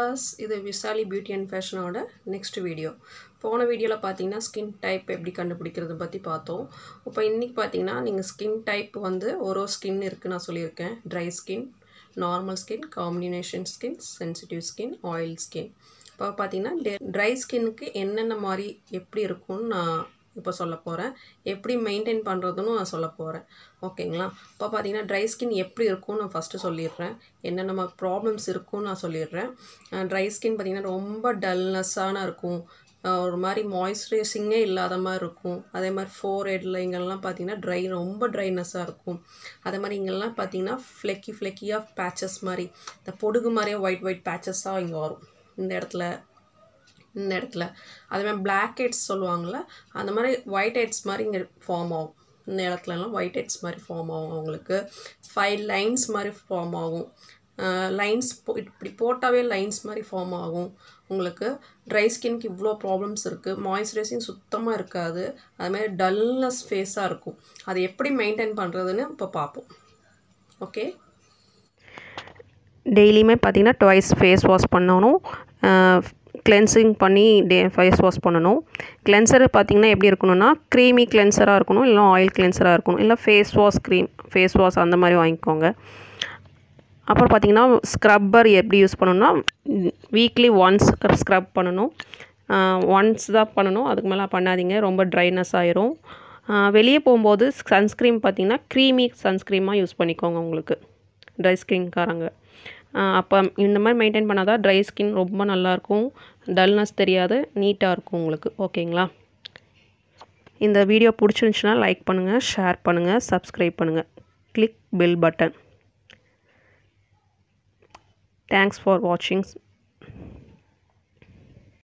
விவாஸ் இது Vishali beauty and ஃபேஷனோட next video போன வீடியோவில் பார்த்தீங்கன்னா ஸ்கின் டைப் எப்படி கண்டுபிடிக்கிறது பற்றி பார்த்தோம் இப்போ இன்றைக்கி பார்த்தீங்கன்னா நீங்கள் ஸ்கின் டைப் வந்து ஒரு ஒரு ஸ்கின் இருக்குது நான் சொல்லியிருக்கேன் dry skin normal skin combination skin sensitive skin oil skin இப்போ பார்த்தீங்கன்னா ட்ரை ஸ்கின்னுக்கு என்னென்ன மாதிரி எப்படி இருக்கும்னு நான் இப்போ சொல்ல போகிறேன் எப்படி மெயின்டைன் பண்ணுறதுன்னு நான் சொல்ல போகிறேன் ஓகேங்களா இப்போ பார்த்தீங்கன்னா ட்ரை ஸ்கின் எப்படி இருக்கும்னு நான் ஃபஸ்ட்டு சொல்லிடுறேன் என்னென்ன ப்ராப்ளம்ஸ் இருக்கும்னு நான் சொல்லிடுறேன் ட்ரை ஸ்கின் பார்த்திங்கன்னா ரொம்ப டல்னஸ்ஸான இருக்கும் ஒரு மாதிரி மாய்ஸ்சரைசிங்கே இல்லாத மாதிரி இருக்கும் அதே மாதிரி ஃபோர் ஹெட்டில் இங்கெல்லாம் பார்த்தீங்கன்னா ட்ரை ரொம்ப ட்ரைனஸ்ஸாக இருக்கும் அதே மாதிரி இங்கெல்லாம் பார்த்தீங்கன்னா ஃப்ளெக்கி ஃப்ளெக்கியாக பேச்சஸ் மாதிரி இந்த பொடுகு மாதிரியே ஒயிட் ஒயிட் பேச்சஸாக இங்கே வரும் இந்த இடத்துல இந்த இடத்துல அதேமாதிரி பிளாக் ஹெட்ஸ் சொல்லுவாங்கள்ல அந்த மாதிரி ஒயிட் ஹெட்ஸ் மாதிரி இங்கே ஃபார்ம் ஆகும் இந்த இடத்துலலாம் ஒயிட் ஹெட்ஸ் மாதிரி ஃபார்ம் ஆகும் அவங்களுக்கு ஃபைவ் லைன்ஸ் மாதிரி ஃபார்ம் ஆகும் லைன்ஸ் இப்படி போட்டாவே லைன்ஸ் மாதிரி ஃபார்ம் ஆகும் உங்களுக்கு ட்ரை ஸ்கின்க்கு இவ்வளோ ப்ராப்ளம்ஸ் இருக்குது மாய்ஸ்சரைசிங் சுத்தமாக இருக்காது அதுமாதிரி டல்னஸ் ஃபேஸாக இருக்கும் அதை எப்படி மெயின்டைன் பண்ணுறதுன்னு இப்போ பார்ப்போம் ஓகே டெய்லியுமே பார்த்தீங்கன்னா டுவைஸ் ஃபேஸ் வாஷ் பண்ணணும் கிளென்சிங் பண்ணி டே ஃபேஸ் வாஷ் பண்ணணும் கிளென்சர் பார்த்திங்கன்னா எப்படி இருக்கணும்னா க்ரீமி கிளென்சராக இருக்கணும் இல்லை ஆயில் கிளென்சராக இருக்கணும் இல்லை face wash cream face wash அந்த மாதிரி வாங்கிக்கோங்க அப்புறம் பார்த்திங்கன்னா ஸ்க்ரப்பர் எப்படி யூஸ் பண்ணணும்னா வீக்லி ஒன்ஸ் ஸ்க்ரப் பண்ணணும் ஒன்ஸ் தான் பண்ணணும் அதுக்கு மேலே பண்ணாதீங்க ரொம்ப ட்ரைனஸ் ஆயிரும் வெளியே போகும்போது சன்ஸ்க்ரீம் பார்த்திங்கன்னா க்ரீமி சன்ஸ்க்ரீமாக யூஸ் பண்ணிக்கோங்க உங்களுக்கு ட்ரை ஸ்கின்காரங்க அப்போ இந்த மாதிரி மெயின்டைன் பண்ணால் தான் ட்ரை ஸ்கின் ரொம்ப நல்லாயிருக்கும் டல்னஸ் தெரியாது நீட்டாக இருக்கும் உங்களுக்கு ஓகேங்களா இந்த வீடியோ பிடிச்சிருந்துச்சுன்னா லைக் பண்ணுங்கள் ஷேர் பண்ணுங்கள் சப்ஸ்கிரைப் பண்ணுங்கள் click bell button thanks for வாட்சிங்